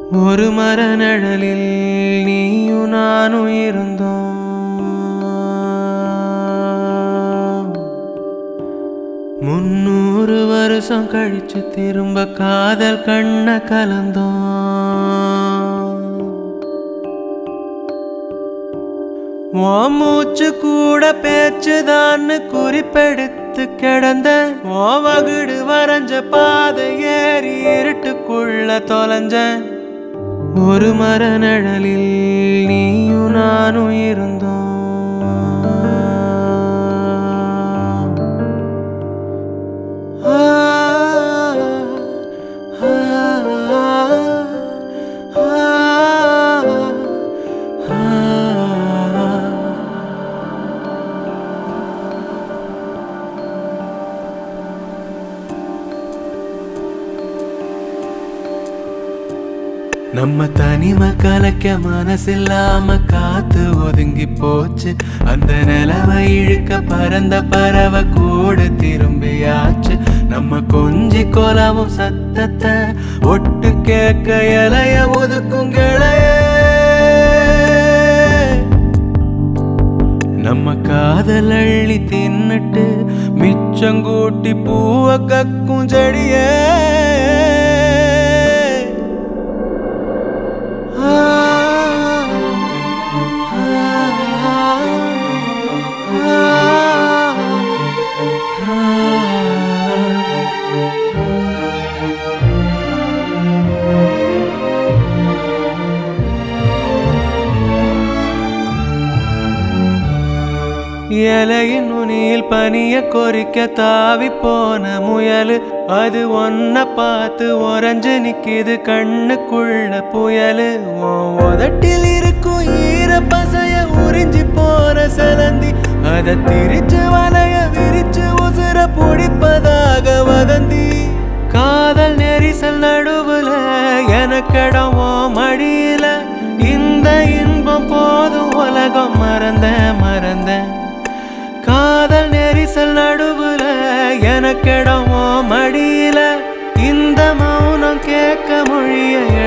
ஒரு மர நிழலில் நீயும் நானும் இருந்தோம் முன்னூறு வருஷம் கழிச்சு திரும்ப காதல் கண்ண கலந்தோம் உன் மூச்சு கூட பேச்சுதான்னு குறிப்பெடுத்து கிடந்த உன் வகுடு வரைஞ்ச பாதை ஏறி இருட்டுக்குள்ள தொலைஞ்சேன் ஒரு மர நிழலில் நீயும் நானும் இருந்தோம் ஆ, ஆ, ஆ, ஆ. நம்ம தனிமை கலைக்க மனசில்லாம காத்து ஒதுங்கி போச்சு அந்த நிலவை இழுக்க பறந்த பறவை கூட திரும்பியாச்சு நம்ம கொஞ்சி கொலவும் சத்தத்தை ஒட்டு கேட்க இலைய ஒதுக்கும் கிளைய நம்ம காதல் அள்ளி தின்னுட்டு மிச்சங்கூட்டி பூவ கக்கும் செடியே ஆ, ஆ, ஆ, ஆ. இலையின் நுனியில் பனிய கொறிக்க தாவி போன முயலு அது ஒன்ன பார்த்து உறைஞ்சு நிக்கிது கண்ணுக்குள்ள புயலு உன் உதட்டில் இருக்கும் ஈர பசைய உறிஞ்சி போன சலந்தி அத திரிச்சு வலைய விரிச்சு உசுர பிடிப்பதாக வதந்தி காதல் நெரிசல் நடுவுல எனக்கிடம் உன் மடியில இந்த இன்பம் போதும் உலகம் மறந்த மறந்த காதல் நெரிசல் நடுவுல எனக்கிடம் உன் மடியில இந்த மௌனம் கேட்க மொழிய